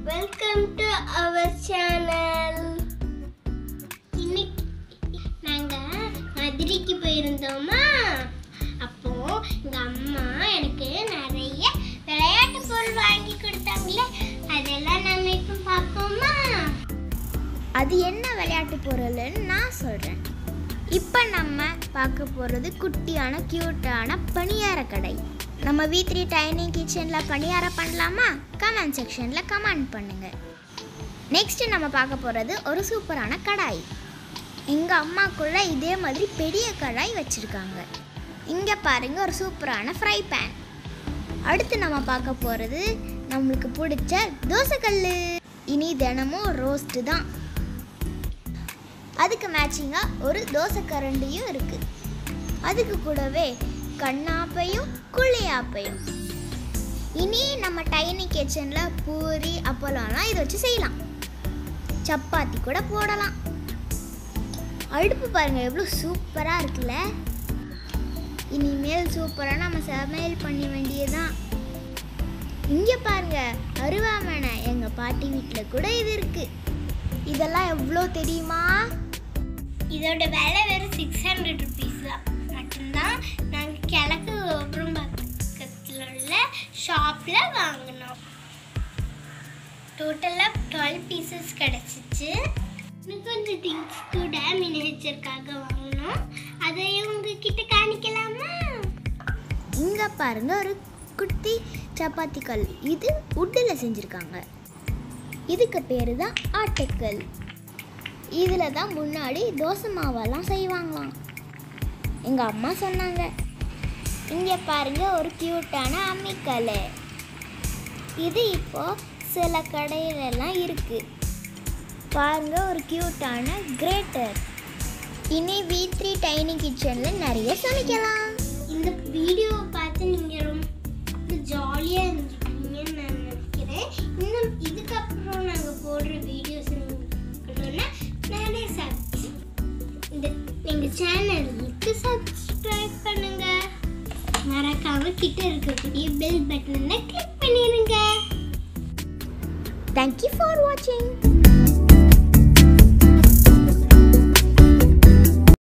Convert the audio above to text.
Welcome to our channel இன்னைக்கு நாங்க மதுரைக்கு போயிருந்தோமா அப்போ எங்க அம்மா எனக்கு நிறைய விளையாட்டு பொருள் வாங்கி கொடுத்தாங்களே அதெல்லாம் நம்ம இப்போ பார்ப்போமா அது என்ன விளையாட்டு பொருள்னு நான் சொல்கிறேன் இப்போ நம்ம பார்க்க போகிறது குட்டியான க்யூட்டான பணியார கடை நம்ம வி த்ரீ டைனிங் கிச்சனில் பணியாரம் பண்ணலாமா கமெண்ட் செக்ஷனில் கமெண்ட் பண்ணுங்கள் நெக்ஸ்ட்டு நம்ம பார்க்க போகிறது ஒரு சூப்பரான கடாய் எங்கள் அம்மாக்குள்ள இதே மாதிரி பெரிய கடாய் வச்சுருக்காங்க இங்கே பாருங்கள் ஒரு சூப்பரான ஃப்ரை பேன் அடுத்து நம்ம பார்க்க போகிறது நம்மளுக்கு பிடிச்ச தோசைக்கல் இனி தினமும் ரோஸ்ட்டு தான் அதுக்கு மேட்சிங்காக ஒரு தோசை கரண்டியும் இருக்குது அதுக்கு கூடவே கண்ணாப்பையும் குழியாப்பையும் இனி நம்ம டைனி கிச்சனில் பூரி அப்பளம்லாம் இதை வச்சு செய்யலாம் சப்பாத்தி கூட போடலாம் அடுப்பு பாருங்கள் எவ்வளோ சூப்பராக இருக்குல்ல இனிமேல் சூப்பராக நம்ம சமையல் பண்ண வேண்டியதுதான் இங்கே பாருங்க அருவாமனை எங்கள் பாட்டி வீட்டில் கூட இது இருக்கு இதெல்லாம் எவ்வளோ தெரியுமா இதோட விலை வெறும் சிக்ஸ் ஹண்ட்ரட் ருபீஸ் தான் மட்டும்தான் நாங்கள் கிழக்கு கோபுரம் பக்கத்தில் உள்ள ஷாப்பில் வாங்கினோம் டோட்டலாக டுவெல் பீசஸ் கிடச்சிச்சு இன்னும் கொஞ்சம் திங்ஸ் கூட மினியேச்சருக்காக வாங்கினோம் அதையும் உங்ககிட்ட காணிக்கலாமா இங்கே பாருங்க ஒரு குட்டி சப்பாத்தி கல் இது உட்டில் செஞ்சுருக்காங்க இதுக்கு பேர் தான் ஆட்டுக்கல் இதில் தான் முன்னாடி தோசை மாவெல்லாம் செய்வாங்களாம் எங்கள் அம்மா சொன்னாங்க இங்கே பாருங்க ஒரு க்யூட்டான அம்மிக்கல் இது இப்போ சில கடையிலெல்லாம் இருக்குது பாருங்க ஒரு க்யூட்டான கிரேட்டர் இனி வி த்ரீ டைனி கிச்சனில் நிறைய சமைக்கலாம் இந்த வீடியோவை பார்த்து நீங்கள் ரொம்ப ஜாலியாக இருந்திருப்பீங்கன்னு நான் நினைக்கிறேன் இன்னும் இதுக்கப்புறம் நாங்கள் போடுற வீடியோஸ் இருக்கணும்னா நிறைய சப்ஸ் இந்த எங்கள் சேனலுக்கு சப்ஸ்கிரைப் பண்ணுங்க மறக்காம கிட்ட இருக்கக்கூடிய பெல் பட்டனை கிளிக் பண்ணிடுங்க Thank you for watching.